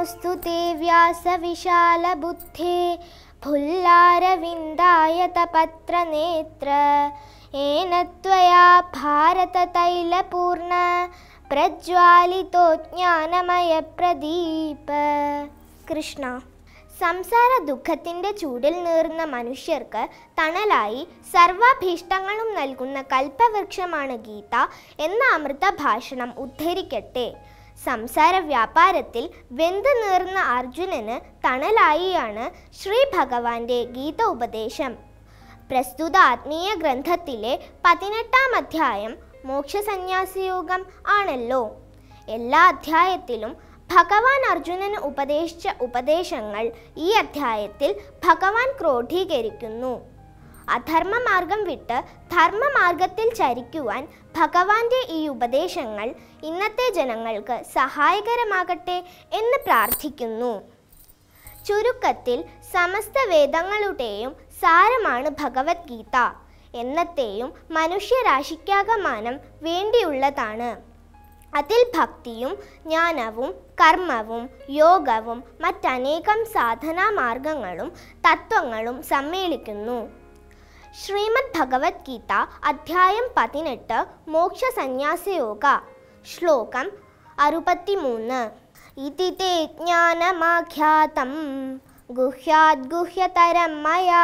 नमोऽस्तु ते व्यासविशालबुद्धे फुल्लारविन्दायतपत्रनेत्र येन त्वया भारततैलपूर्ण प्रज्वालितो ज्ञानमयप्रदीप കൃഷ്ണ സംസാര ദുഃഖത്തിൻ്റെ ചൂടിൽ നീറുന്ന മനുഷ്യർക്ക് തണലായി സർവാഭീഷ്ടങ്ങളും നൽകുന്ന കൽപ്പവൃക്ഷമാണ് ഗീത എന്ന അമൃത ഭാഷണം ഉദ്ധരിക്കട്ടെ സംസാര വ്യാപാരത്തിൽ വെന്ത് നീർന്ന അർജുനന് തണലായിയാണ് ശ്രീ ഭഗവാന്റെ ഗീത ഉപദേശം പ്രസ്തുത ആത്മീയ ഗ്രന്ഥത്തിലെ പതിനെട്ടാം അധ്യായം മോക്ഷസന്യാസയോഗം ആണല്ലോ എല്ലാ അധ്യായത്തിലും ഭഗവാൻ അർജുനന് ഉപദേശിച്ച ഉപദേശങ്ങൾ ഈ അധ്യായത്തിൽ ഭഗവാൻ ക്രോഡീകരിക്കുന്നു അധർമ്മമാർഗം വിട്ട് ധർമ്മമാർഗത്തിൽ ചരിക്കുവാൻ ഭഗവാന്റെ ഈ ഉപദേശങ്ങൾ ഇന്നത്തെ ജനങ്ങൾക്ക് സഹായകരമാകട്ടെ എന്ന് പ്രാർത്ഥിക്കുന്നു ചുരുക്കത്തിൽ സമസ്ത വേദങ്ങളുടെയും സാരമാണ് ഭഗവത്ഗീത എന്നത്തെയും മനുഷ്യരാശിക്കാകമാനം വേണ്ടിയുള്ളതാണ് അതിൽ ഭക്തിയും ജ്ഞാനവും കർമ്മവും യോഗവും മറ്റനേകം സാധനാ മാർഗങ്ങളും തത്വങ്ങളും സമ്മേളിക്കുന്നു ശ്രീമദ് ഭഗവത്ഗീത അധ്യായം പതിനെട്ട് മോക്ഷ സന്യാസയോഗ ശ്ലോകം അറുപത്തിമൂന്ന് ഇതി തേ ജ്ഞാനമാഖ്യാതം ഗുഹ്യാത് ഗുഹ്യതരം മയാ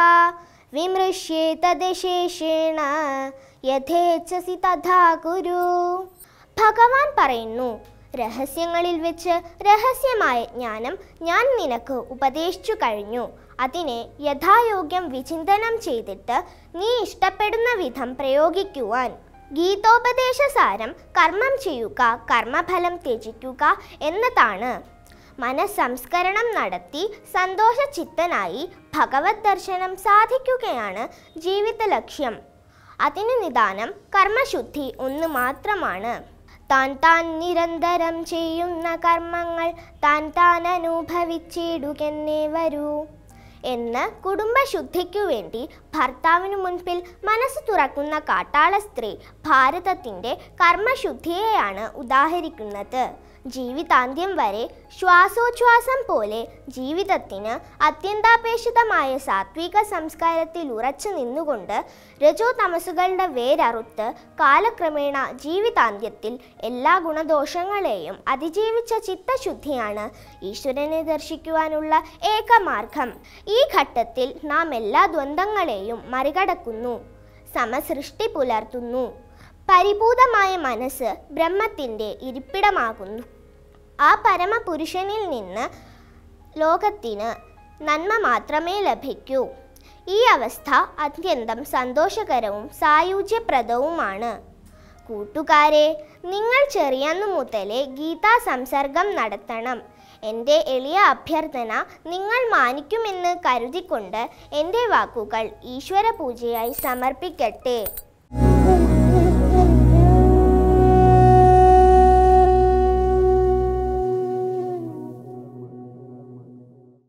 വിമൃശ്യേതദശേഷേണ യഥേച്ഛസി തഥാ കുരു ഭഗവാൻ പറയുന്നു രഹസ്യങ്ങളിൽ വെച്ച് രഹസ്യമായ ജ്ഞാനം ഞാൻ നിനക്ക് ഉപദേശിച്ചു കഴിഞ്ഞു അതിനെ യഥായോഗ്യം വിചിന്തനം ചെയ്തിട്ട് നീ ഇഷ്ടപ്പെടുന്ന വിധം പ്രയോഗിക്കുവാൻ ഗീതോപദേശസാരം കർമ്മം ചെയ്യുക കർമ്മഫലം ത്യജിക്കുക എന്നതാണ് മനസ്സംസ്കരണം നടത്തി സന്തോഷചിത്തനായി ഭഗവത് ദർശനം സാധിക്കുകയാണ് ജീവിത ലക്ഷ്യം അതിന് നിദാനം കർമ്മശുദ്ധി ഒന്ന് മാത്രമാണ് താൻ താൻ നിരന്തരം ചെയ്യുന്ന കർമ്മങ്ങൾ താൻ താൻ അനുഭവിച്ചിടുകെന്നേ വരൂ എന്ന് കുടുംബശുദ്ധിക്കു വേണ്ടി ഭർത്താവിനു മുൻപിൽ മനസ്സ് തുറക്കുന്ന കാട്ടാള സ്ത്രീ ഭാരതത്തിൻ്റെ കർമ്മശുദ്ധിയെയാണ് ഉദാഹരിക്കുന്നത് ജീവിതാന്ത്യം വരെ ശ്വാസോച്ഛ്വാസം പോലെ ജീവിതത്തിന് അത്യന്താപേക്ഷിതമായ സാത്വിക സംസ്കാരത്തിൽ ഉറച്ചു നിന്നുകൊണ്ട് രജോ തമസുകളുടെ വേരറുത്ത് കാലക്രമേണ ജീവിതാന്ത്യത്തിൽ എല്ലാ ഗുണദോഷങ്ങളെയും അതിജീവിച്ച ചിത്തശുദ്ധിയാണ് ഈശ്വരനെ ദർശിക്കുവാനുള്ള ഏകമാർഗം ഈ ഘട്ടത്തിൽ നാം എല്ലാ ദ്വന്ദ്ങ്ങളെയും മറികടക്കുന്നു സമസൃഷ്ടി പുലർത്തുന്നു പരിഭൂതമായ മനസ്സ് ബ്രഹ്മത്തിൻ്റെ ഇരിപ്പിടമാകുന്നു ആ പരമപുരുഷനിൽ നിന്ന് ലോകത്തിന് നന്മ മാത്രമേ ലഭിക്കൂ ഈ അവസ്ഥ അത്യന്തം സന്തോഷകരവും സായുജ്യപ്രദവുമാണ് കൂട്ടുകാരെ നിങ്ങൾ ചെറിയന്നു മുതലേ ഗീതാ സംസർഗം നടത്തണം എൻ്റെ എളിയ അഭ്യർത്ഥന നിങ്ങൾ മാനിക്കുമെന്ന് കരുതിക്കൊണ്ട് എൻ്റെ വാക്കുകൾ ഈശ്വര പൂജയായി സമർപ്പിക്കട്ടെ